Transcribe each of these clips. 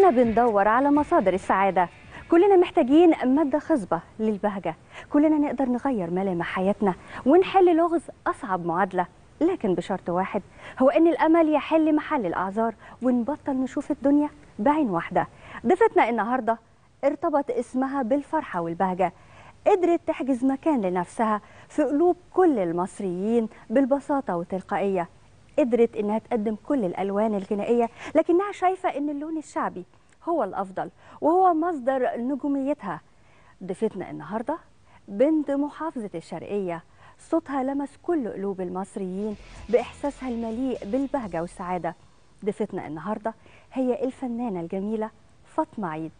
كلنا بندور على مصادر السعادة كلنا محتاجين مادة خصبة للبهجة كلنا نقدر نغير ملامح حياتنا ونحل لغز أصعب معادلة لكن بشرط واحد هو أن الأمل يحل محل الأعذار ونبطل نشوف الدنيا بعين واحدة ضيفتنا النهاردة ارتبط اسمها بالفرحة والبهجة قدرت تحجز مكان لنفسها في قلوب كل المصريين بالبساطة والتلقائية قدرت انها تقدم كل الالوان الغنائيه لكنها شايفه ان اللون الشعبي هو الافضل وهو مصدر نجوميتها ضيفتنا النهارده بنت محافظه الشرقيه صوتها لمس كل قلوب المصريين باحساسها المليء بالبهجه والسعاده ضيفتنا النهارده هي الفنانه الجميله فاطمه عيد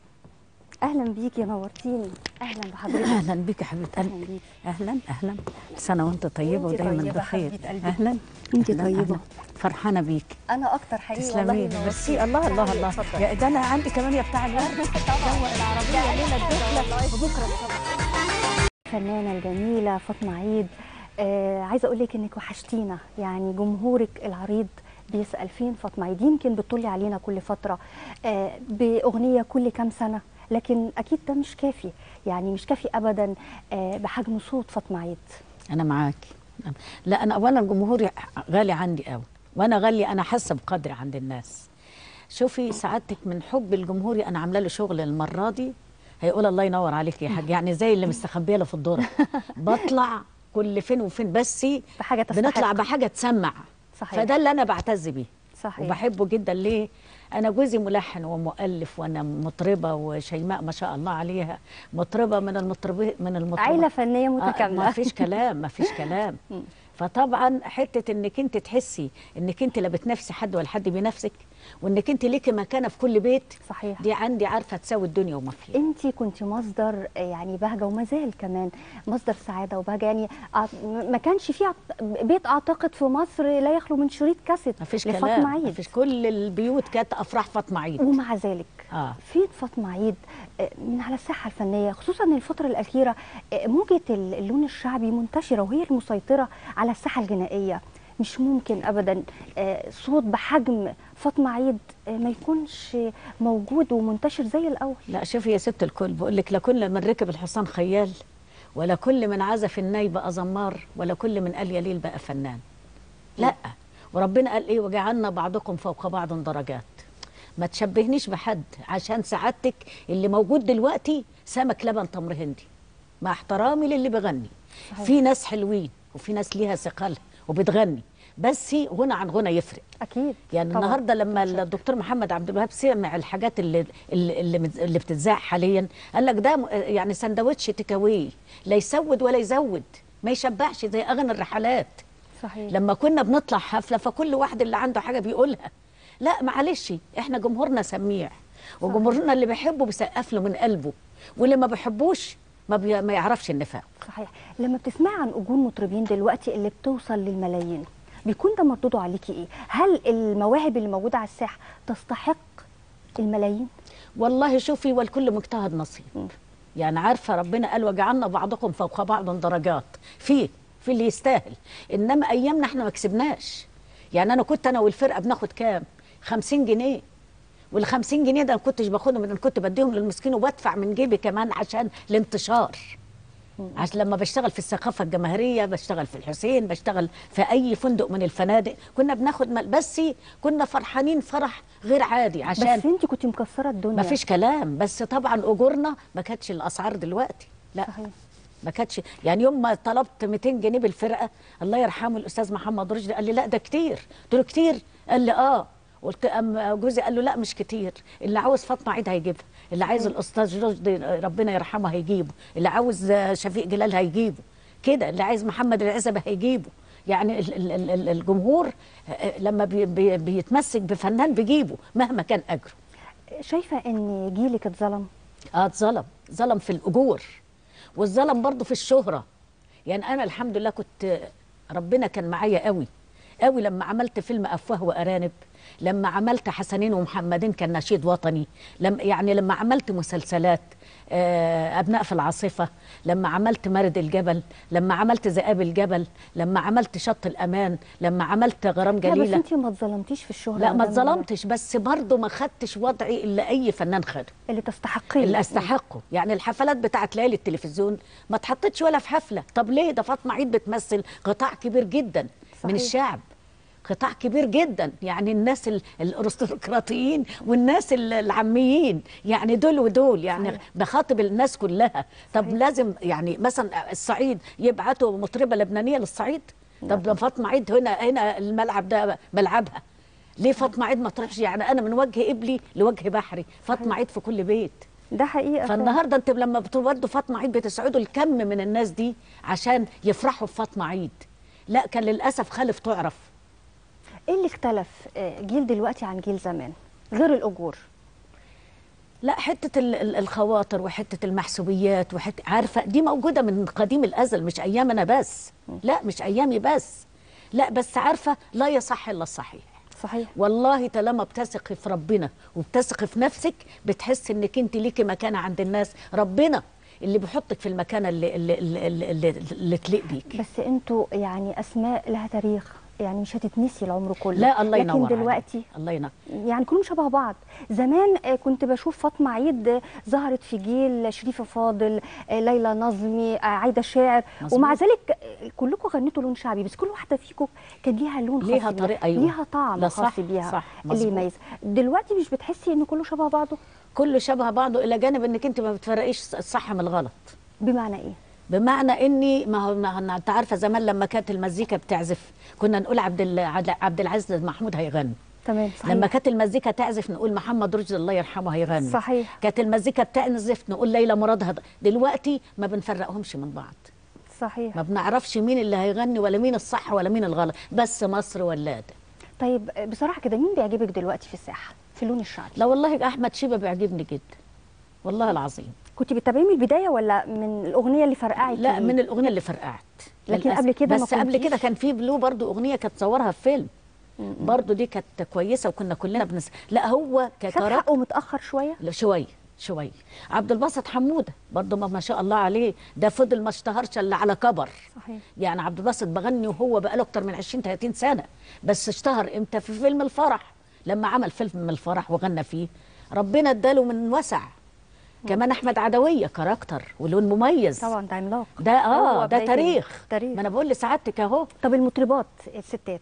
اهلا بيك يا نورتيني اهلا بحضرتك اهلا بك يا حبيبه اهلا قلبي بيك اهلا اهلا سنه وانت طيبه وانت ودايما طيبة بخير حبيبة قلبي. اهلا انت أهلاً، طيبة. أهلاً. فرحانه بيك انا اكتر حقيقي تسلمي والله لي. نورتيني. ميرسي الله الله الله اتفضل. يا ده انا عندي كمان يا بتاع الورد دوق العربيه ليله الدخله وبكره الفنانه الجميله فاطمه عيد آه عايزه اقول لك انك وحشتينا يعني جمهورك العريض بيسال فين فاطمه عيد يمكن بتطلي علينا كل فتره آه باغنيه كل كام سنه لكن اكيد ده مش كافي يعني مش كافي ابدا آه بحجم صوت فاطمه عيد انا معاكي لا انا اولا جمهوري غالي عندي قوي وانا غاليه انا حاسه بقدري عند الناس شوفي سعادتك من حب الجمهور انا عامله له شغل المره دي هيقول الله ينور عليك يا حاج يعني زي اللي مستخبيه له في الدور بطلع كل فين وفين بس بحاجه تستحق بنطلع بحاجه تسمع صحيح فده اللي انا بعتز بيه صحيح وبحبه جدا ليه انا جوزي ملحن ومؤلف وانا مطربه وشيماء ما شاء الله عليها مطربه من المطربين من المطربين عيله فنيه آه متكامله ما فيش كلام ما فيش كلام مم. فطبعا حته انك انت تحسي انك انت لا بتنافسي حد ولا حد بينافسك وانك انت ليكي مكانه في كل بيت صحيح دي عندي عارفه تساوي الدنيا وما فيها انت كنت مصدر آه، يعني بهجه وما زال كمان مصدر سعاده وبهجه يعني أع- ما كانش في أعت- بيت اعتقد في مصر لا يخلو من شريط كاسيت ما فيش لفاطمه كلام ما عيد فيش كل البيوت كانت افراح فاطمه عيد ومع ذلك اه فين فاطمه عيد آه، من على الساحه الفنيه خصوصا الفتره الاخيره آه، موجه ال- اللون الشعبي منتشره وهي المسيطره على الساحه الغنائيه مش ممكن ابدا آه، صوت بحجم فاطمه عيد آه، ما يكونش موجود ومنتشر زي الاول لا شوفي يا ست الكل بقول لك لا كل من ركب الحصان خيال ولا كل من عزف الناي بقى زمار ولا كل من قال يا ليل بقى فنان لا وربنا قال ايه وجعلنا بعضكم فوق بعض درجات ما تشبهنيش بحد عشان سعادتك اللي موجود دلوقتي سمك لبن تمر هندي مع احترامي للي بيغني صحيح. في ناس حلوين وفي ناس ليها ثقلها وبتغني بس غنى عن غنى يفرق اكيد يعني طبعاً. النهارده لما طبعاً. الدكتور محمد عبد الوهاب سمع الحاجات اللي اللي اللي, مت- اللي بتتذاع حاليا قال لك ده م- يعني سندوتش تكاوي لا يسود ولا يزود ما يشبعش زي اغنى الرحلات صحيح لما كنا بنطلع حفله فكل واحد اللي عنده حاجه بيقولها لا معلش احنا جمهورنا سميع وجمهورنا اللي بيحبه بيسقف له من قلبه واللي ما بيحبوش ما, بي... ما يعرفش النفاق صحيح لما بتسمعي عن اجور مطربين دلوقتي اللي بتوصل للملايين بيكون ده مردوده عليكي ايه هل المواهب اللي موجوده على الساحه تستحق الملايين والله شوفي والكل مجتهد نصيب مم. يعني عارفه ربنا قال وجعلنا بعضكم فوق بعض درجات في في اللي يستاهل انما ايامنا احنا ما كسبناش يعني انا كنت انا والفرقه بناخد كام 50 جنيه وال 50 جنيه ده ما كنتش باخدهم انا كنت بديهم للمسكين وبدفع من جيبي كمان عشان الانتشار عشان لما بشتغل في الثقافه الجماهيريه بشتغل في الحسين بشتغل في اي فندق من الفنادق كنا بناخد مال بس كنا فرحانين فرح غير عادي عشان بس انت كنت مكسره الدنيا ما فيش كلام بس طبعا اجورنا ما كانتش الاسعار دلوقتي لا صحيح ما كانتش يعني يوم ما طلبت 200 جنيه بالفرقه الله يرحمه الاستاذ محمد رشدي قال لي لا ده كتير قلت له كتير قال لي اه قلت أم جوزي قال له لا مش كتير اللي عاوز فاطمه عيد هيجيبها اللي عايز الاستاذ رشدي ربنا يرحمه هيجيبه اللي عاوز شفيق جلال هيجيبه كده اللي عايز محمد العزبه هيجيبه يعني ال- ال- ال- ال- الجمهور آه، لما بي بي بيتمسك بفنان بيجيبه مهما كان اجره شايفه ان جيلك اتظلم اه اتظلم ظلم في الاجور والظلم برضه في الشهره يعني انا الحمد لله كنت ربنا كان معايا قوي قوي لما عملت فيلم افواه وارانب لما عملت حسنين ومحمدين كان نشيد وطني لما يعني لما عملت مسلسلات آه، ابناء في العاصفه لما عملت مرد الجبل لما عملت ذئاب الجبل لما عملت شط الامان لما عملت غرام لا بس جليله انت ما اتظلمتيش في الشهره لا ما قدام الناس اتظلمتش بس برضه ما خدتش وضعي الا اي فنان خده اللي تستحقيه اللي استحقه يعني الحفلات بتاعت ليالي التلفزيون ما اتحطتش ولا في حفله طب ليه ده فاطمه عيد بتمثل قطاع كبير جدا صحيح. من الشعب قطاع كبير جدا يعني الناس ال- الارستقراطيين والناس ال- العاميين يعني دول ودول يعني صحيح. بخاطب الناس كلها طب صحيح. لازم يعني مثلا الصعيد يبعتوا مطربه لبنانيه للصعيد طب ده فاطمه عيد هنا هنا الملعب ده ملعبها ليه فاطمه عيد ما تروحش يعني انا من وجه قبلي لوجه بحري فاطمه عيد في كل بيت ده حقيقه فعلا. فالنهارده انت لما بتودوا فاطمه عيد بتسعدوا الكم من الناس دي عشان يفرحوا بفاطمه عيد لا كان للاسف خالف تعرف ايه اللي اختلف آه، جيل دلوقتي عن جيل زمان غير الاجور لا حته ال- ال- الخواطر وحته المحسوبيات وحته عارفه دي موجوده من قديم الازل مش ايامنا بس لا مش ايامي بس لا بس عارفه لا يصح الا الصحيح صحيح والله طالما بتثقي في ربنا وبتثقي في نفسك بتحس انك انت ليكي مكانه عند الناس ربنا اللي بيحطك في المكانه اللي اللي اللي, اللي, اللي, اللي تليق بيك بس انتوا يعني اسماء لها تاريخ يعني مش هتتنسي العمر كله لا الله ينور لكن عليك. دلوقتي الله ينور يعني كلهم شبه بعض زمان آه، كنت بشوف فاطمه عيد آه، ظهرت في جيل شريفه فاضل آه، ليلى نظمي آه، عايده شاعر مظبوط. ومع ذلك آه، كلكم غنيتوا لون شعبي بس كل واحده فيكم كان ليها لون خاص ليها بيها، طريقة، أيوة. ليها طعم لا خاص صح، بيها صح، اللي مظبوط. يميز دلوقتي مش بتحسي ان كله شبه بعضه كله شبه بعضه الى جانب انك انت ما بتفرقيش الصح من الغلط بمعنى ايه بمعنى اني ما هو ما هو انت عارفه زمان لما كانت المزيكا بتعزف كنا نقول عبد ال- عبد عبد العزيز محمود هيغني تمام صحيح لما كانت المزيكا تعزف نقول محمد رشدي الله يرحمه هيغني صحيح. كانت المزيكا بتعزف نقول ليلى مراد هض... دلوقتي ما بنفرقهمش من بعض صحيح ما بنعرفش مين اللي هيغني ولا مين الصح ولا مين الغلط بس مصر ولاده طيب آه، بصراحه كده مين بيعجبك دلوقتي في الساحه في اللون الشعبي لا والله احمد شيبه بيعجبني جدا والله العظيم كنت بتتابعيه من البدايه ولا من الاغنيه اللي فرقعت لا ليه؟ من الاغنيه اللي فرقعت لكن للأسف. قبل كده ما بس قبل كنتيش؟ كده كان في بلو برضو اغنيه كانت صورها في فيلم برضو دي كانت كويسه وكنا كلنا بنس لا هو خد ككاركتر حقه متاخر شويه لا، شويه شويه عبد الباسط حموده برضو ما ما شاء الله عليه ده فضل ما اشتهرش الا على كبر صحيح يعني عبد الباسط بغني وهو بقاله اكتر من 20 30 سنه بس اشتهر امتى في فيلم الفرح لما عمل فيلم الفرح وغنى فيه ربنا اداله من وسع كمان احمد عدويه كاركتر ولون مميز طبعا ده عملاق ده اه هو ده بداية تاريخ تاريخ ما انا بقول لسعادتك اهو طب المطربات الستات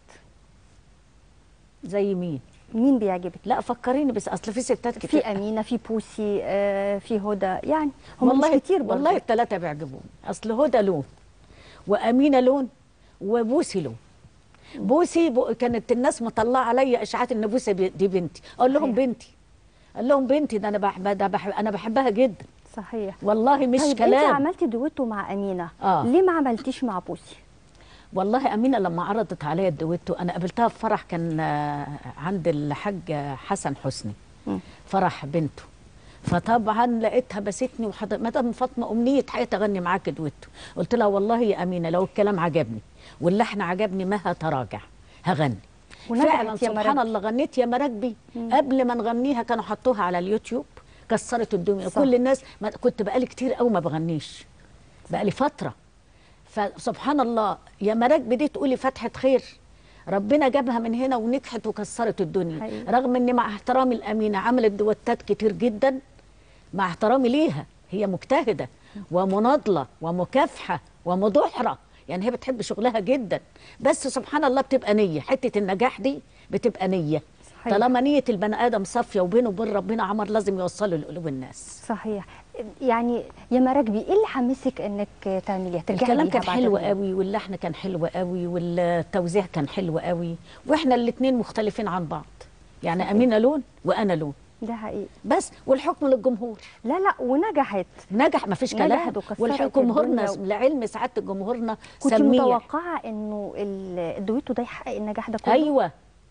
زي مين مين بيعجبك لا فكريني بس اصل في ستات كتير في امينه في بوسي آه في هدى يعني هم والله مش كتير برضه والله الثلاثه بيعجبوني اصل هدى لون وامينه لون وبوسي لون بوسي بو كانت الناس مطلعه عليا اشاعات ان بوسي بي- دي بنتي اقول لهم صحيح. بنتي اقول لهم بنتي ده انا بحب ده بحب انا بحبها جدا صحيح والله مش طيب انت كلام عملتي دويتو مع امينه آه. ليه ما عملتيش مع بوسي والله امينه لما عرضت عليا الدويتو انا قابلتها في فرح كان آه، عند الحاج حسن حسني مم. فرح بنته فطبعا لقيتها بستني وحض... مدام فاطمه امنيه حياتي اغني معاك دويتو قلت لها والله يا امينه لو الكلام عجبني واللحن عجبني ما هتراجع هغني ونجحت فعلا يا سبحان مراكبي. الله غنيت يا مراكبي قبل ما نغنيها كانوا حطوها على اليوتيوب كسرت الدنيا صح. كل الناس ما كنت بقالي كتير قوي ما بغنيش بقالي فتره فسبحان الله يا مراكبي دي تقولي فتحه خير ربنا جابها من هنا ونجحت وكسرت الدنيا حقيقي. رغم ان مع احترامي الامينه عملت دوتات كتير جدا مع احترامي ليها هي مجتهده ومناضله ومكافحه ومضحره يعني هي بتحب شغلها جدا بس سبحان الله بتبقى نيه حته النجاح دي بتبقى نيه صحيح. طالما نيه البني ادم صافيه وبينه وبين ربنا عمر لازم يوصله لقلوب الناس صحيح يعني يا مراكبي ايه اللي حمسك انك تعمليها ترجعي الكلام ليها كان بعد حلو الغنى؟ قوي واللحن كان حلو قوي والتوزيع كان حلو قوي واحنا الاثنين مختلفين عن بعض يعني صحيح. امينه لون وانا لون ده حقيقي بس والحكم للجمهور لا لا ونجحت نجح ما فيش نجحت كلام وكسرت والجمهورنا الدنيا. لعلم سعاده جمهورنا كنت سميع متوقعه انه ال- الدويتو ده يحقق النجاح ده كله ايوه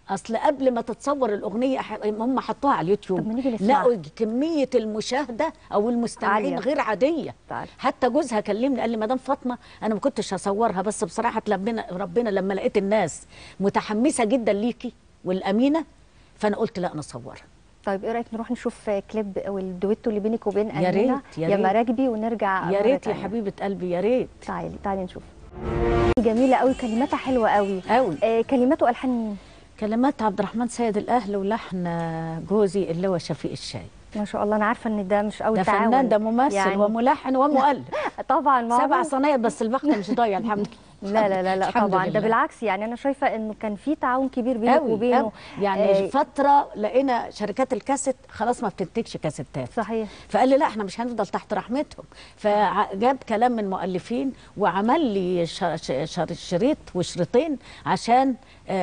اصل قبل ما تتصور الاغنيه ح- هم حطوها على اليوتيوب طب ما نيجي نسمعها. لقوا كميه المشاهده او المستمعين عالية. غير عاديه تعالي. حتى جوزها كلمني قال لي مدام فاطمه انا ما كنتش هصورها بس بصراحه ربنا ربنا لما لقيت الناس متحمسه جدا ليكي والامينه فانا قلت لا نصورها طيب ايه رايك نروح نشوف كليب او الدويتو اللي بينك وبين يا امينه ريت، يا يا ريت. مراكبي ونرجع يا مرة ريت يا تانية. حبيبه قلبي يا ريت تعالي تعالي نشوف جميله قوي كلماتها حلوه قوي قوي آه كلمات والحان مين كلمات عبد الرحمن سيد الاهل ولحن جوزي اللي هو شفيق الشاي ما شاء الله انا عارفه ان ده مش اول ده تعاون فنان ده ممثل يعني وملحن ومؤلف طبعا ما سبع هو- صنايع بس البخت مش ضايع الحمد لله لا لا لا لا الحمد طبعا ده لله. بالعكس يعني انا شايفه انه كان في تعاون كبير بينك قوي وبينه قوي. يعني آه، فتره لقينا شركات الكاسيت خلاص ما بتنتجش كاسيتات صحيح فقال لي لا احنا مش هنفضل تحت رحمتهم فجاب كلام من مؤلفين وعمل لي ش- ش- ش- شريط وشريطين عشان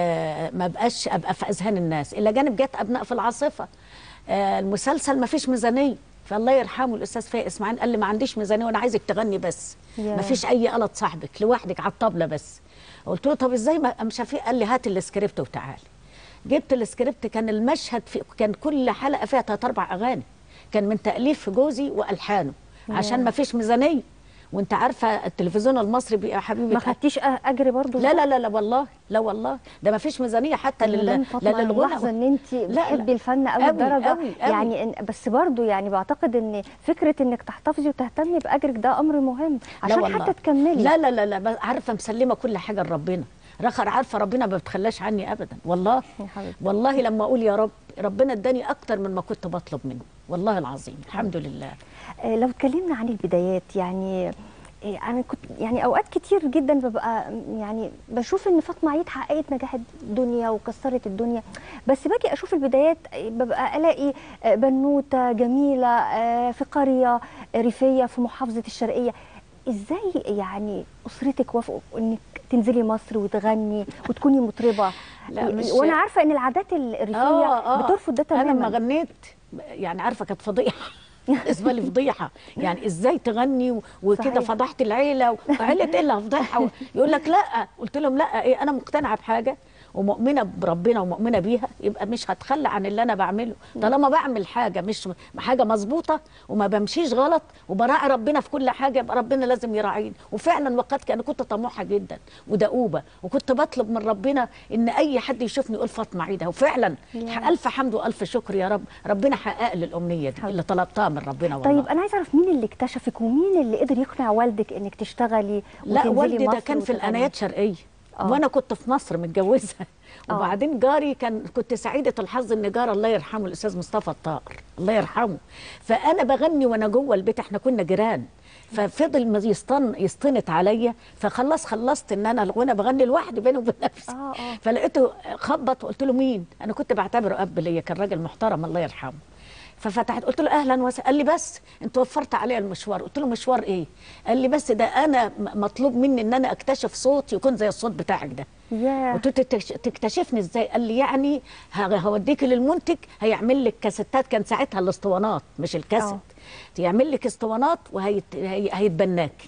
آه ما بقاش ابقى في اذهان الناس الى جانب جت ابناء في العاصفه آه المسلسل ما فيش ميزانيه فالله يرحمه الاستاذ فايق اسماعيل قال لي ما عنديش ميزانيه وانا عايزك تغني بس ياه. ما فيش اي قلط صاحبك لوحدك على الطبله بس قلت له طب ازاي ما مش شفيق قال لي هات السكريبت وتعالي جبت السكريبت كان المشهد في كان كل حلقه فيها ثلاث اربع اغاني كان من تاليف جوزي والحانه عشان ياه. ما فيش ميزانيه وانت عارفه التلفزيون المصري بيبقى يا حبيبي ما خدتيش أ- اجر برضو لا لا لا لا والله لا والله ده ما فيش ميزانيه حتى لل مدام لا فاطمه أنا للغنى ملاحظه ان انت لا، لا. بتحبي الفن قوي قوي، لدرجه قوي، قوي. يعني إن بس برضو يعني بعتقد ان فكره انك تحتفظي وتهتمي باجرك ده امر مهم لا عشان والله. حتى تكملي لا لا لا لا بس عارفه مسلمه كل حاجه لربنا رخر عارفه ربنا ما بتخلاش عني ابدا والله يا حبيبتي. والله لما اقول يا رب ربنا اداني اكتر من ما كنت بطلب منه والله العظيم الحمد لله آه، لو اتكلمنا عن البدايات يعني آه، انا كنت يعني اوقات كتير جدا ببقى يعني بشوف ان فاطمه عيد حققت نجاح الدنيا وكسرت الدنيا بس باجي اشوف البدايات آه، ببقى الاقي آه، بنوته جميله آه، في قريه ريفيه في محافظه الشرقيه ازاي يعني اسرتك وافقوا انك تنزلي مصر وتغني وتكوني مطربه لا، مش- وانا عارفه ان العادات الريفيه بترفض ده انا تماما لما غنيت يعني عارفه كانت فضيحه بالنسبه لي فضيحه يعني ازاي تغني و- وكده صحيح. فضحت العيله وعيله ايه اللي هفضحها يقول لك لا قلت لهم لا ايه انا مقتنعه بحاجه ومؤمنه بربنا ومؤمنه بيها يبقى مش هتخلى عن اللي انا بعمله طالما بعمل حاجه مش حاجه مظبوطه وما بمشيش غلط وبراعي ربنا في كل حاجه يبقى ربنا لازم يراعيني وفعلا وقد انا كنت طموحه جدا ودؤوبه وكنت بطلب من ربنا ان اي حد يشوفني يقول فاطمه عيده وفعلا يا. الف حمد والف شكر يا رب ربنا حقق لي الامنيه دي اللي طلبتها من ربنا والله طيب انا عايزه اعرف مين اللي اكتشفك ومين اللي قدر يقنع والدك انك تشتغلي لا وتنزلي والدي ده مصر كان في وتغني؟ الانايات شرقيه آه. وانا كنت في مصر متجوزه آه. وبعدين جاري كان كنت سعيده الحظ ان جار الله يرحمه الاستاذ مصطفى الطاهر الله يرحمه فانا بغني وانا جوه البيت احنا كنا جيران ففضل ما يستن يستنت عليا فخلص خلصت ان انا الغنى بغني لوحدي بيني وبين نفسي آه، آه. فلقيته خبط وقلت له مين انا كنت بعتبره اب ليا كان راجل محترم الله يرحمه ففتحت قلت له اهلا وسهلا قال لي بس انت وفرت عليا المشوار قلت له مشوار ايه قال لي بس ده انا م- مطلوب مني ان انا اكتشف صوت يكون زي الصوت بتاعك ده ياه قلت له تكتش- تكتشفني ازاي قال لي يعني ه- هوديك للمنتج هيعمل لك كاسيتات كان ساعتها الاسطوانات مش الكاسيت يعمل لك اسطوانات وهيتبناك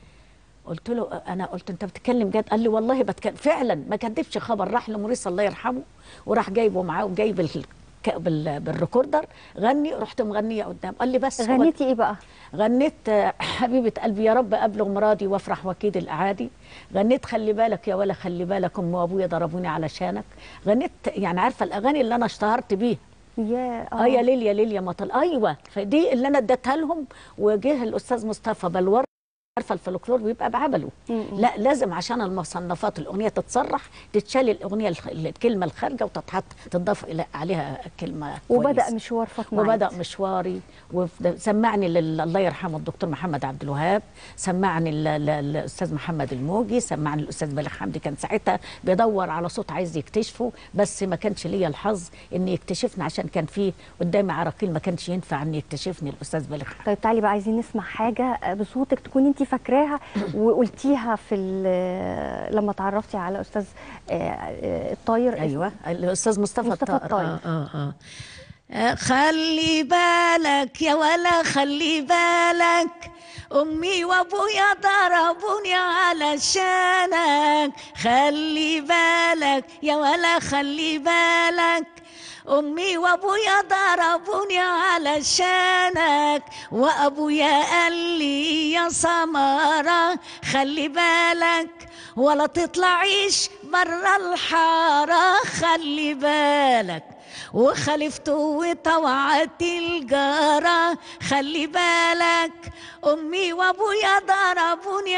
قلت له انا قلت انت بتتكلم جد قال لي والله بتكلم فعلا ما كدبش خبر راح لموريس الله يرحمه وراح جايبه معاه وجايب ال- ك- بال- بالريكوردر غني رحت مغنيه قدام قال لي بس هو غنيتي ايه بقى غنيت آه، حبيبة قلبي يا رب أبلغ مرادي وافرح وكيد الأعادي غنيت خلي بالك يا ولا خلي بالك أم وأبويا ضربوني علشانك غنيت يعني عارفة الأغاني اللي أنا اشتهرت بيها يا اه يا ليل يا ليل يا مطل ايوه فدي اللي انا اديتها لهم وجه الاستاذ مصطفى بلور عارفه الفلكلور بيبقى بعبله لا لازم عشان المصنفات الاغنيه تتصرح تتشال الاغنيه الخ- الكلمه الخارجه وتتحط تضاف الى عليها كلمه وبدا كويسة. مشوار فاطمه وبدا عيد. مشواري وسمعني لل- الله يرحمه الدكتور محمد عبد الوهاب سمعني ال- ال- الاستاذ محمد الموجي سمعني الاستاذ بليغ حمدي كان ساعتها بيدور على صوت عايز يكتشفه بس ما كانش ليا الحظ ان يكتشفني عشان كان في قدامي عراقيل ما كانش ينفع ان يكتشفني الاستاذ بليغ حمدي طيب تعالي بقى عايزين نسمع حاجه بصوتك تكوني انت فاكراها وقلتيها في ال- لما تعرفتي على استاذ آه، آه، الطاير ايوه الاستاذ مصطفى, مصطفى الطاهر. الطاهر. آه آه آه. آه، خلي بالك يا ولا خلي بالك امي وابويا ضربوني علشانك خلي بالك يا ولا خلي بالك امي وابويا ضربوني علشانك وابويا قال لي يا سماره خلي بالك ولا تطلعيش برا الحاره خلي بالك وخلفت وطوعت الجارة خلي بالك أمي وأبويا ضربوني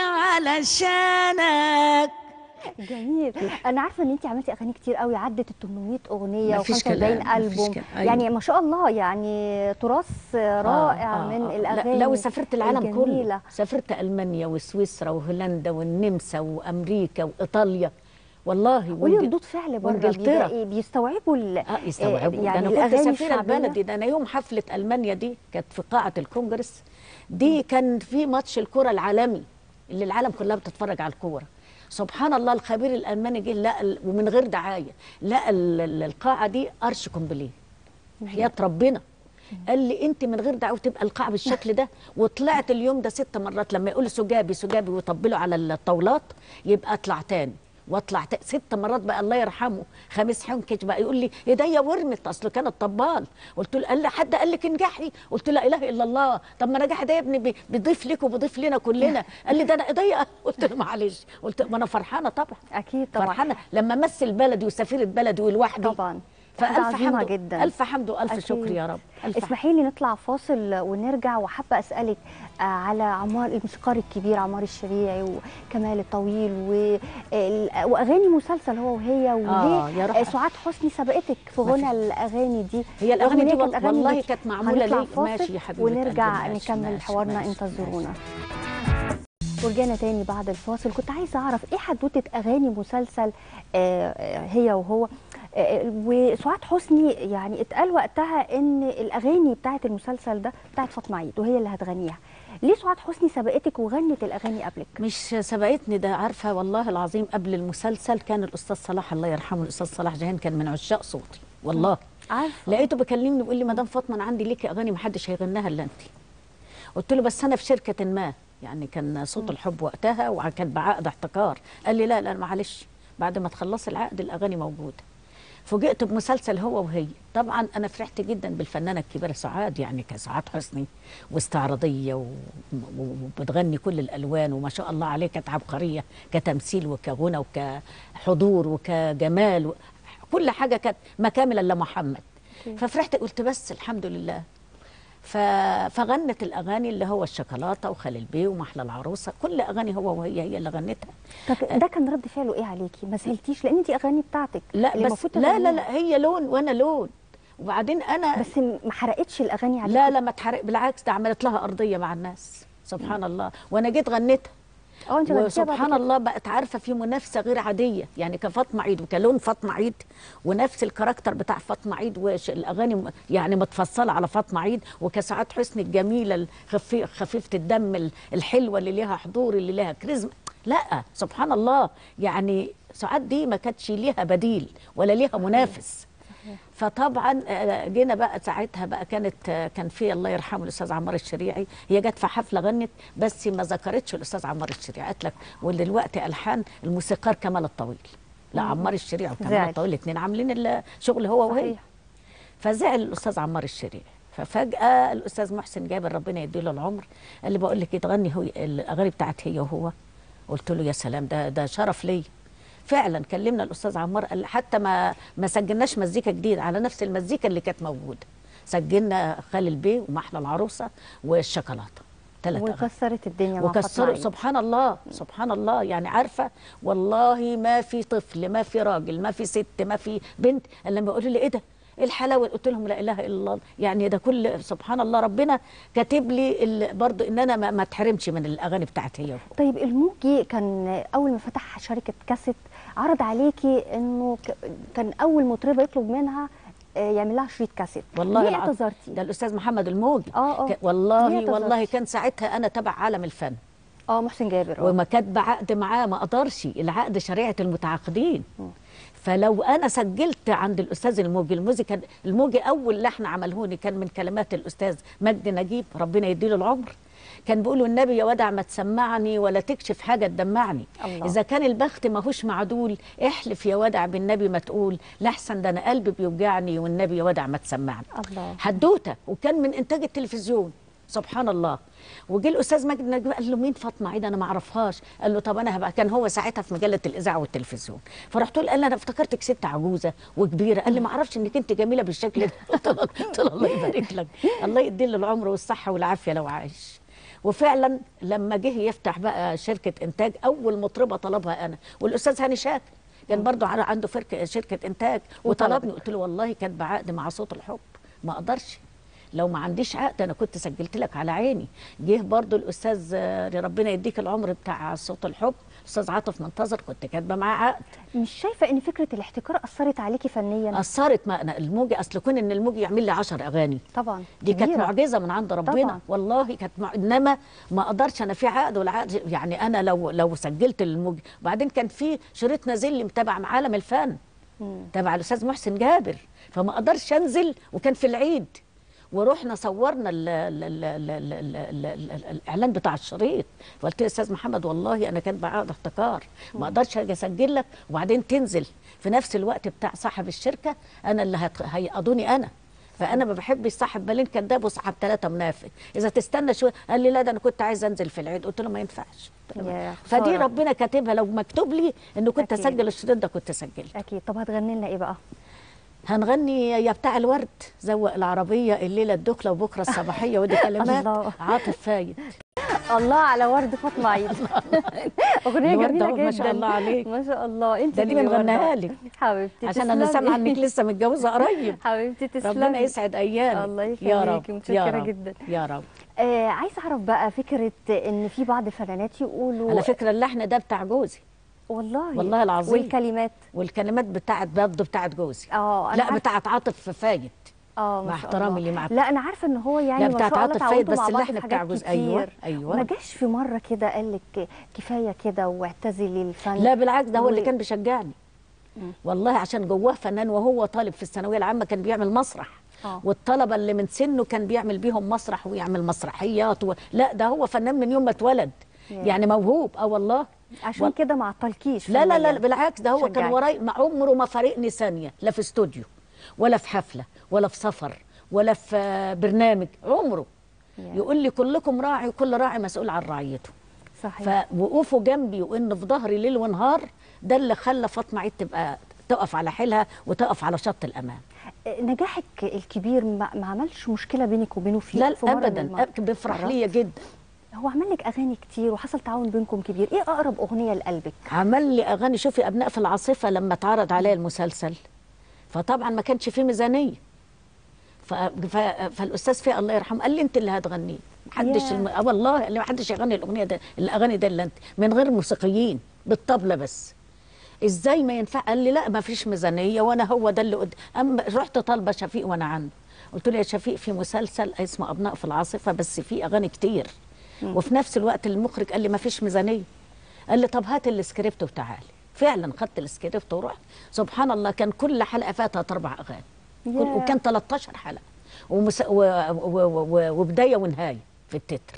علشانك جميل انا عارفه ان انت عملتي اغاني كتير قوي عدت ال 800 اغنيه مفيش و45 كلام، مفيش البوم كلام، أيوة. يعني ما شاء الله يعني تراث رائع آه، آه، من آه. الاغاني لا لو سافرت العالم الجميلة. كله سافرت المانيا وسويسرا وهولندا والنمسا وامريكا وايطاليا والله وليه وإنج- ردود فعل بره وإنجلترا. بيبقى- بيستوعبوا ال- اه يستوعبوا يعني ده انا كنت الأغاني سفيره الشعبية. البلدي ده انا يوم حفله المانيا دي كانت في قاعه الكونجرس دي كان في ماتش الكره العالمي اللي العالم كلها بتتفرج على الكوره سبحان الله الخبير الالماني جه لقى ال- ومن غير دعايه لقى ال- ال- القاعه دي ارش كومبليه حياه ربنا قال لي انت من غير دعوه تبقى القاعه بالشكل ده وطلعت اليوم ده ست مرات لما يقول سجابي سجابي ويطبلوا على الطاولات يبقى اطلع تاني واطلع تا- ست مرات بقى الله يرحمه خميس حنكش بقى يقول لي ايديا ورمت اصل كانت طبال قلت له قال لي حد قال لك انجحي قلت له لا اله الا الله طب ما نجاح ده يا ابني بي- بيضيف لك وبيضيف لنا كلنا قال لي ده انا ايديا قلت له معلش قلت ما انا فرحانه طبعا اكيد طبعا فرحانه لما امثل بلدي وسفيره بلدي ولوحدي طبعا فالف حاجة عظيمة حمد جدا. الف حمد والف أكيد. شكر يا رب الف حمد. اسمحي لي نطلع فاصل ونرجع وحابه اسالك آه، على عمار الموسيقار الكبير عمار الشريعي وكمال الطويل و- ال- واغاني مسلسل هو وهي آه، وليه يا روح آه، سعاد حسني سبقتك في ما غنى الاغاني دي هي الأغاني رغم إن دي كانت وال- أغاني والله ليكي. كانت معمولة هنطلع لي. فاصل ماشي يا حبيبة ونرجع قلبي، ماشي، نكمل ماشي، حوارنا ماشي، انتظرونا ورجعنا تاني بعد الفاصل كنت عايزه اعرف ايه حدوته اغاني مسلسل آه، آه، هي وهو آه، وسعاد حسني يعني اتقال وقتها ان الاغاني بتاعه المسلسل ده بتاعه فاطمه عيد وهي اللي هتغنيها ليه سعاد حسني سبقتك وغنت الاغاني قبلك مش سبقتني ده عارفه والله العظيم قبل المسلسل كان الاستاذ صلاح الله يرحمه الاستاذ صلاح جهان كان من عشاق صوتي والله عارفه لقيته بيكلمني بيقول لي مدام فاطمه انا عندي ليكي اغاني ما حدش هيغناها الا انت قلت له بس انا في شركه ما يعني كان صوت الحب وقتها وكان بعقد احتكار قال لي لا لا معلش بعد ما تخلصي العقد الاغاني موجوده فوجئت بمسلسل هو وهي طبعا انا فرحت جدا بالفنانه الكبيره سعاد يعني كسعاد حسني واستعراضيه و- و- وبتغني كل الالوان وما شاء الله عليه كانت عبقريه كتمثيل وكغنى وكحضور وكجمال و- كل حاجه كانت ما كامله الا محمد ففرحت قلت بس الحمد لله ف... فغنت الاغاني اللي هو الشوكولاته وخالد بيه ومحلى العروسه كل اغاني هو وهي هي اللي غنتها طب ده كان رد فعله ايه عليكي ما زعلتيش لان دي اغاني بتاعتك لا اللي بس المفروض لا لا تغنيها. لا هي لون وانا لون وبعدين انا بس ما حرقتش الاغاني عليكي لا لا ما تحرق بالعكس ده عملت لها ارضيه مع الناس سبحان الله وانا جيت غنيتها اه انت غنيتيها بعد وسبحان كده. الله بقت عارفه في منافسه غير عاديه يعني كفاطمه عيد وكلون فاطمه عيد ونفس الكاركتر بتاع فاطمه عيد والاغاني م- يعني متفصله على فاطمه عيد وكسعاد حسني الجميله الخفي خفيفه الدم ال- الحلوه اللي ليها حضور اللي ليها كاريزما لا سبحان الله يعني سعاد دي ما كانتش ليها بديل ولا ليها منافس فطبعا آه، جينا بقى ساعتها بقى كانت آه، كان في الله يرحمه الاستاذ عمار الشريعي هي جت في حفله غنت بس ما ذكرتش الاستاذ عمار الشريعي قالت لك ودلوقتي الحان الموسيقار كمال الطويل لا عمار الشريعي وكمال زعل. الطويل الاثنين عاملين الشغل هو وهي صحيح. فزعل الاستاذ عمار الشريعي ففجاه الاستاذ محسن جابر ربنا يديله العمر قال لي بقول لك إيه، تغني هو الاغاني بتاعت هي وهو قلت له يا سلام ده ده شرف ليا فعلا كلمنا الاستاذ عمار قال حتى ما ما سجلناش مزيكا جديده على نفس المزيكا اللي كانت موجوده سجلنا خالد بيه ومحلى العروسه والشوكولاته ثلاث اغاني وكسرت الدنيا مع فاطمة وكسروا عيد. سبحان الله سبحان الله يعني عارفه والله ما في طفل ما في راجل ما في ست ما في بنت الا لما يقولوا لي ايه ده ايه الحلاوه قلت لهم لا اله الا الله يعني ده كل سبحان الله ربنا كاتب لي ال- برضو ان انا ما, ما اتحرمش من الاغاني بتاعت هي وهو. طيب الموجي كان اول ما فتح شركه كاسيت عرض عليكي انه ك- كان اول مطربه يطلب منها آه، يعمل لها شريط كاسيت والله ليه العظيم. اعتذرتي ده الاستاذ محمد الموجي آه، آه. ك- والله ليه والله اعتذرتي؟ كان ساعتها انا تبع عالم الفن اه محسن جابر اه وما كاتبه عقد معاه ما اقدرش العقد شريعه المتعاقدين فلو انا سجلت عند الاستاذ الموجي الموجي كان الموجي اول لحن عملهوني كان من كلمات الاستاذ مجدي نجيب ربنا يديله العمر كان بيقولوا النبي يا ودع ما تسمعني ولا تكشف حاجه تدمعني الله. اذا كان البخت ماهوش معدول احلف يا ودع بالنبي ما تقول لاحسن ده انا قلبي بيوجعني والنبي يا ودع ما تسمعني الله حدوته وكان من انتاج التلفزيون سبحان الله وجه الاستاذ ماجد نجيب قال له مين فاطمه عيد انا ما اعرفهاش قال له طب انا هبقى كان هو ساعتها في مجله الاذاعه والتلفزيون فرحت له قال لي انا افتكرتك ست عجوزه وكبيره قال لي ما اعرفش انك انت جميله بالشكل ده قلت له قلت له الله يبارك لك الله يدي له العمر والصحه والعافيه لو عايش وفعلا لما جه يفتح بقى شركه انتاج اول مطربه طلبها انا والاستاذ هاني شاكر كان برضه عنده فرك- شركه انتاج وطلبني وطلبك. قلت له والله كان بعقد مع صوت الحب ما اقدرش لو ما عنديش عقد انا كنت سجلت لك على عيني جه برضو الاستاذ آه، ربنا يديك العمر بتاع صوت الحب استاذ عاطف منتظر كنت كاتبه معاه عقد مش شايفه ان فكره الاحتكار اثرت عليكي فنيا اثرت ما انا الموجي اصل كون ان الموجي يعمل لي 10 اغاني طبعا دي كانت كبيرة. معجزه من عند ربنا طبعاً. والله كانت مع... انما ما اقدرش انا في عقد والعقد يعني انا لو لو سجلت الموجي وبعدين كان في شريط نازل لي تبع عالم الفن مم. تبع الاستاذ محسن جابر فما اقدرش انزل وكان في العيد ورحنا صورنا ال ال ال ال ال ال ال ال ال الاعلان بتاع الشريط فقلت له استاذ محمد والله انا كاتبه عقد احتكار ما اقدرش اجي اسجل لك وبعدين تنزل في نفس الوقت بتاع صاحب الشركه انا اللي هت- هيقضوني انا فانا ما بحبش صاحب بالين كذاب وصاحب ثلاثه منافق اذا تستنى شويه قال لي لا ده انا كنت عايز انزل في العيد قلت له ما ينفعش قلت له ما- يا فدي خسارة. ربنا كاتبها لو مكتوب لي انه كنت أكيد. اسجل الشريط ده كنت سجلت اكيد طب هتغني لنا ايه بقى هنغني يا بتاع الورد زوق العربية الليلة الدخلة وبكرة الصباحية ودي كلمات الله. عاطف فايد الله على ورد فاطمه عيد اغنيه الوردة جميله أهو، جدا ما شاء الله عليك. ما شاء الله انت ده دي اللي بنغنيها وردة. لك حبيبتي عشان أنا تسلمي. سامعة إنك لسه متجوزة قريب حبيبتي تسلمي ربنا يسعد أيامك الله يا يخليكي، رب متشكرة يا رب جدا. يا رب آه عايزه اعرف بقى فكره ان في بعض الفنانات يقولوا على فكرة اللحن ده بتاع جوزي والله والله العظيم. والكلمات والكلمات بتاعت برضه بتاعت جوزي اه أنا لا عارفة- بتاعت عاطف فايد اه ما مع شاء احترامي الله. اللي مع- لا انا عارفه ان هو يعني لا ما بتاعت شاء الله عاطف فايد تعودوا بس مع بعض اللحن في بتاع حاجات جوز- أيوة، كتير. أيوة. ما جاش في مره كده قال لك كفايه كده واعتزلي الفن لا بالعكس ده هو اللي و- كان بيشجعني والله عشان جواه فنان وهو طالب في الثانويه العامه كان بيعمل مسرح آه. والطلبه اللي من سنه كان بيعمل بيهم مسرح ويعمل مسرحيات و... لا ده هو فنان من يوم ما اتولد ياه. يعني موهوب اه والله عشان وال- كده ما عطلكيش لا لا لا فنياً. بالعكس ده هو كان شجعك. وراي ما عمره ما فارقني ثانيه لا في استوديو ولا في حفله ولا في سفر ولا في آه، برنامج عمره ياه. يقول لي كلكم راعي وكل راعي مسؤول عن رعيته صحيح فوقوفه جنبي وان في ظهري ليل ونهار ده اللي خلى فاطمه عيد تبقى تقف على حيلها وتقف على شط الامان آه، نجاحك الكبير ما, ما عملش مشكله بينك وبينه في لا في مرة من ابدا المرات؟ أب- بيفرح مرات؟ ليا جدا هو عمل لك اغاني كتير وحصل تعاون بينكم كبير ايه اقرب اغنيه لقلبك عمل لي اغاني شوفي ابناء في العاصفه لما اتعرض عليا المسلسل فطبعا ما كانش فيه ميزانيه ف... ف... فالاستاذ فيه الله يرحمه قال لي انت اللي هتغنيه محدش ياه. الم... آه والله اللي محدش يغني الاغنيه ده الاغاني ده اللي انت من غير موسيقيين بالطبله بس ازاي ما ينفع قال لي لا ما فيش ميزانيه وانا هو ده اللي قد... اما رحت طالبه شفيق وانا عنده قلت له يا شفيق في مسلسل اسمه ابناء في العاصفه بس فيه اغاني كتير وفي نفس الوقت المخرج قال لي ما فيش ميزانيه قال لي طب هات السكريبت وتعالي فعلا خدت السكريبت ورحت سبحان الله كان كل حلقه فيها ثلاث اربع اغاني كل- ياه. وكان 13 حلقه ومس... و... و... و... وبدايه ونهايه في التتر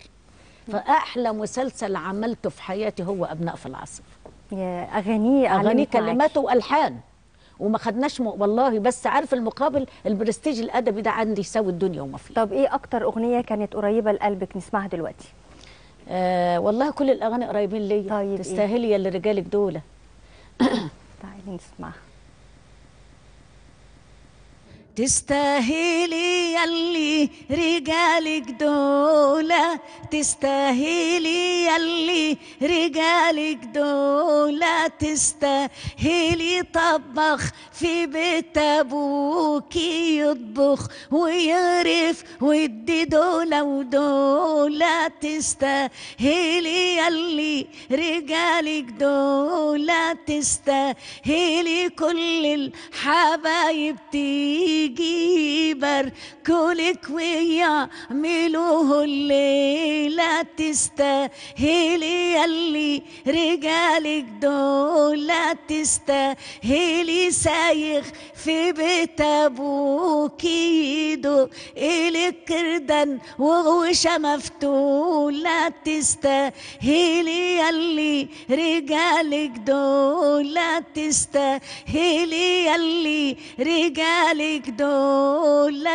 فاحلى مسلسل عملته في حياتي هو ابناء في العاصفه يا اغانيه اغاني علمت معاكي. كلماته والحان وما خدناش م... والله بس عارف المقابل البرستيج الادبي ده عندي يساوي الدنيا وما فيها طب ايه اكتر اغنيه كانت قريبه لقلبك نسمعها دلوقتي آه والله كل الاغاني قريبين ليا طيب إيه؟ تستاهلي يا اللي رجالك دول تعالي نسمعها تستاهلي يلي رجالك دولة تستاهلي يلي رجالك دولة تستاهلي طبخ في بيت ابوكي يطبخ ويعرف ويدي دولة ودولة تستاهلي يلي رجالك دولة تستاهلي كل الحبايب تيجي يباركولك ويعملوه الليلة تستاهلي يلي رجالك دول تستاهلي سايخ في بيت ابوكي يدق الك كردن وغوشة مفتولة تستاهلي يلي رجالك دول تستاهلي يلي رجالك دول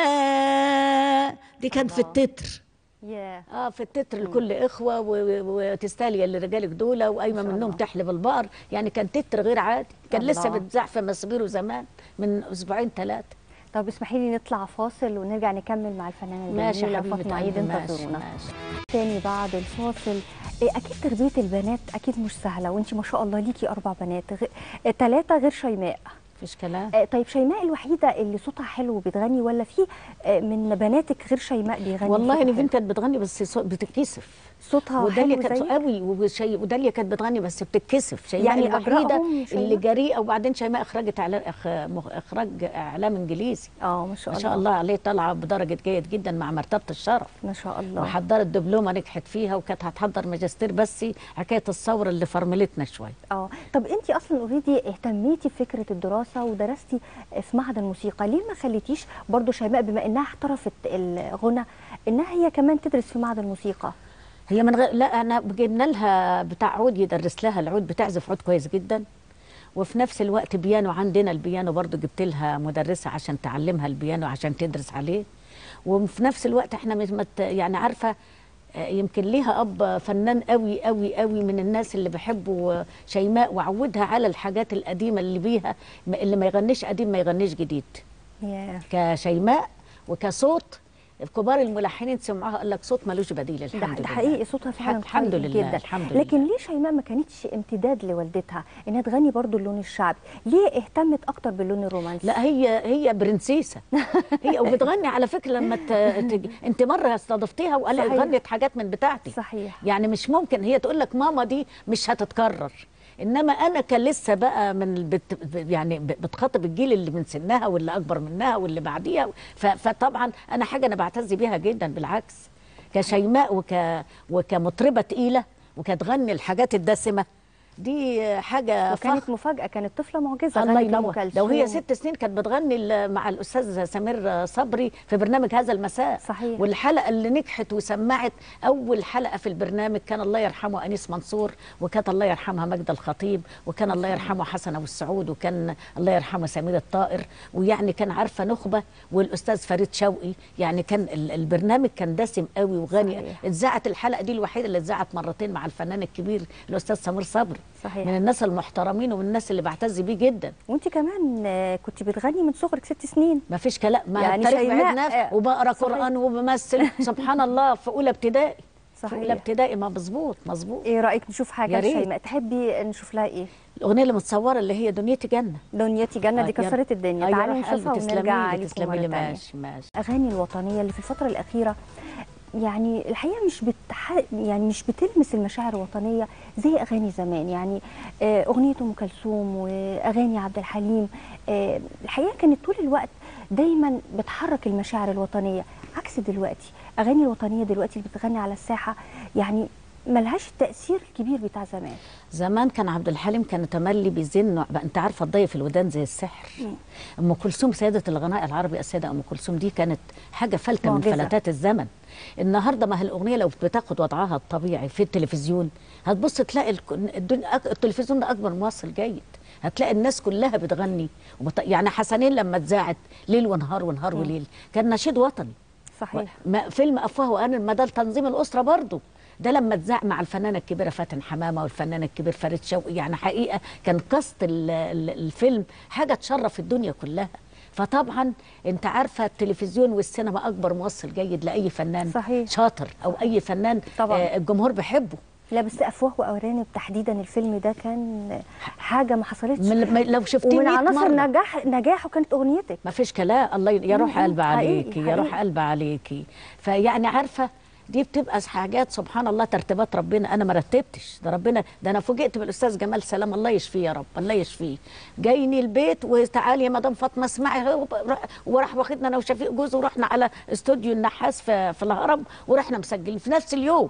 دي كانت في التتر ياه اه في التتر لكل اخوه و- و- وتستاهلي اللي رجالك دول وقايمه ما شاء منهم الله. تحلب البقر يعني كان تتر غير عادي كان الله. لسه بتذاع في مسبيرو زمان من اسبوعين ثلاثه طب اسمحي لي نطلع فاصل ونرجع نكمل مع الفنانه ماشي يا الجميله حبيبه فاطمه عيد قلبي، ماشي انتظرونا ماشي تاني بعد الفاصل إيه اكيد تربيه البنات اكيد مش سهله وانت ما شاء الله ليكي اربع بنات غ... ثلاثه غير شيماء مفيش كلام آه، طيب شيماء الوحيده اللي صوتها حلو وبتغني ولا في آه، من بناتك غير شيماء بيغني والله صوتها نيفين حلو؟ كانت بتغني بس صو- بتتكسف صوتها وداليا حلو كانت زيك قوي وشي وداليا كانت بتغني بس بتتكسف شيماء يعني الوحيده أجرأهم شيماء؟ اللي جريئه وبعدين شيماء اخرجت اعلان أخ... مخ- اخراج اعلام انجليزي اه ما شاء ما الله شاء الله عليه طالعه بدرجه جيد جدا مع مرتبه الشرف ما شاء الله وحضرت دبلومه نجحت فيها وكانت هتحضر ماجستير بس حكايه الثوره اللي فرملتنا شويه اه طب انت اصلا اوريدي اهتميتي بفكره الدراسه ودرستي في معهد الموسيقى ليه ما خليتيش برضو شيماء بما انها احترفت الغنى انها هي كمان تدرس في معهد الموسيقى هي من غير لا انا جبنا لها بتاع عود يدرس لها العود بتعزف عود كويس جدا وفي نفس الوقت بيانو عندنا البيانو برضو جبت لها مدرسه عشان تعلمها البيانو عشان تدرس عليه وفي نفس الوقت احنا مش مت يعني عارفه آه، يمكن ليها اب فنان قوي قوي قوي من الناس اللي بيحبوا شيماء وعودها على الحاجات القديمه اللي بيها اللي ما يغنيش قديم ما يغنيش جديد ياه كشيماء وكصوت كبار الملحنين سمعوها قال لك صوت ملوش بديل ده, الحمد ده لله حقيقي صوتها فعلا الحمد قوي لله جدا الحمد لله لكن ليه شيماء ما كانتش امتداد لوالدتها انها تغني برضو اللون الشعبي ليه اهتمت اكتر باللون الرومانسي لا هي هي برنسيسه هي وبتغني على فكره لما ت... ت... انت مره استضفتيها وقال صحيح. غنت حاجات من بتاعتي صحيح يعني مش ممكن هي تقول لك ماما دي مش هتتكرر انما انا كان لسه بقى من البت... يعني ب- بتخاطب الجيل اللي من سنها واللي اكبر منها واللي بعديها ف... فطبعا انا حاجه انا بعتز بيها جدا بالعكس كشيماء وك... وكمطربه تقيله وكتغني الحاجات الدسمه دي حاجه فخر وكانت مفاجاه كانت طفله معجزه الله غنت لأم ينور كلثوم. لو هي ست سنين كانت بتغني ال- مع الاستاذ سمير صبري في برنامج هذا المساء صحيح. والحلقه اللي نجحت وسمعت اول حلقه في البرنامج كان الله يرحمه انيس منصور وكانت الله يرحمها ماجده الخطيب وكان الله يرحمه حسن ابو السعود وكان الله يرحمه سمير الطائر ويعني كان عارفه نخبه والاستاذ فريد شوقي يعني كان ال- البرنامج كان دسم قوي وغني صحيح. اتذاعت الحلقه دي الوحيده اللي اتذاعت مرتين مع الفنان الكبير الاستاذ سمير صبري صحيح. من الناس المحترمين ومن الناس اللي بعتز بيه جدا وانت كمان آه، كنت بتغني من صغرك ست سنين ما فيش كلام ما يعني يعني التاريخ شيماء، بعيد نفس آه، وبقرا صحيح. قران وبمثل سبحان الله في اولى ابتدائي في صحيح. اولى ابتدائي ما مظبوط مظبوط ايه رايك نشوف حاجه يا ريت. لشيماء تحبي نشوف لها ايه الاغنيه اللي متصوره اللي هي دنيتي جنه دنيتي جنه دي آه، يا- كسرت الدنيا آه، يا تعالي روح قلبي، نشوفها ونرجع تسلمي لي لكم تسلمي مره لي تانية ماشي ماشي اغاني الوطنيه اللي في الفتره الاخيره يعني الحقيقه مش بتح... يعني مش بتلمس المشاعر الوطنيه زي اغاني زمان يعني آه، اغنيه ام كلثوم واغاني عبد الحليم آه، الحقيقه كانت طول الوقت دايما بتحرك المشاعر الوطنيه عكس دلوقتي اغاني الوطنيه دلوقتي اللي بتغني على الساحه يعني ملهاش التاثير الكبير بتاع زمان زمان كان عبد الحليم كان تملي بيزن بقى انت عارفه الضي في الودان زي السحر ام كلثوم سيده الغناء العربي السيده ام كلثوم دي كانت حاجه فلته من معجزة. فلتات الزمن النهارده ما هي الاغنيه لو بتاخد وضعها الطبيعي في التلفزيون هتبص تلاقي الك- الدنيا أك- التلفزيون ده اكبر مواصل جيد هتلاقي الناس كلها بتغني وبت... يعني حسنين لما اتذاعت ليل ونهار ونهار وليل كان نشيد وطني صحيح ما فيلم افواه وان ما ده تنظيم الاسره برضه ده لما اتذاع مع الفنانه الكبيره فاتن حمامه والفنان الكبير فريد شوقي يعني حقيقه كان قصد ال- ال- الفيلم حاجه تشرف الدنيا كلها فطبعا انت عارفه التلفزيون والسينما اكبر موصل جيد لاي فنان صحيح. شاطر او اي فنان طبعاً. آه الجمهور بيحبه لا بس افواه وارانب تحديدا الفيلم ده كان حاجه ما حصلتش من من- لو شفتيه ومن 100 عناصر مرة. نجاح نجاحه كانت اغنيتك ما فيش كلام الله ي- يا روح مم. قلب حقيقي، عليكي يا روح حقيقي. قلب عليكي فيعني عارفه دي بتبقى حاجات سبحان الله ترتيبات ربنا انا ما رتبتش ده ربنا ده انا فوجئت بالاستاذ جمال سلام الله يشفيه يا رب الله يشفيه جايني البيت وتعالي يا مدام فاطمه اسمعي هو- وراح واخدنا انا وشفيق جوز ورحنا على استوديو النحاس في في الهرم ورحنا مسجلين في نفس اليوم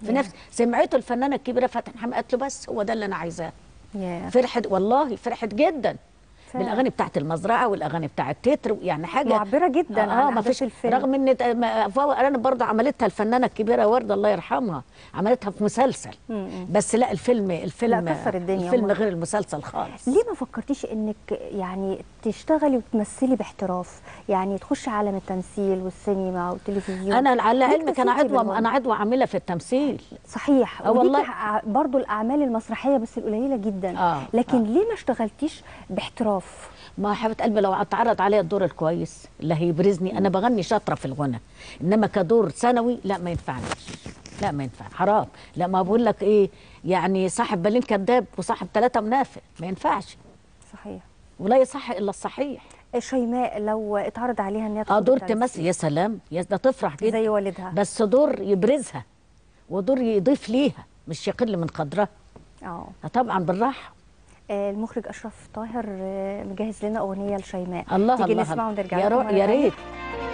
في نفس سمعته الفنانه الكبيره فاتن حمامه قالت له بس هو ده اللي انا عايزاه ياه. فرحت والله فرحت جدا فعلا. بالاغاني بتاعت المزرعه والاغاني بتاعت تتر يعني حاجه معبرة جداً عن اه ما أحداث فيش الفيلم. رغم ان ت- ما- فهو انا برضه عملتها الفنانه الكبيره ورده الله يرحمها عملتها في مسلسل مم. بس لا الفيلم الفيلم لا، كسر الدنيا الفيلم والله. غير المسلسل خالص ليه ما فكرتيش انك يعني تشتغلي وتمثلي باحتراف يعني تخشي عالم التمثيل والسينما والتلفزيون انا على ليه علمك انا اكتفيتي عضوه بالموضوع؟ انا عضوه عامله في التمثيل صحيح آه وليكي والله. ع- برضو الاعمال المسرحيه بس القليله جدا آه، لكن آه. ليه ما اشتغلتيش باحتراف ما حبيبه قلبي لو اتعرض عليا الدور الكويس اللي هيبرزني انا بغني شاطره في الغنى انما كدور ثانوي لا ما ينفعنيش لا ما ينفع حرام لا ما بقول لك ايه يعني صاحب بالين كذاب وصاحب ثلاثه منافق ما ينفعش صحيح ولا يصح الا الصحيح شيماء لو اتعرض عليها ان هي اه تدخل دور التمثيل تمثل يا سلام يا ده تفرح جدا زي والدها بس دور يبرزها ودور يضيف ليها مش يقل من قدرها اه آه طبعا بالراحه آه، المخرج اشرف طاهر آه، مجهز لنا اغنيه لشيماء الله تيجي الله نسمع ونرجع يا لكم رو... مرة يا تانية؟ ريت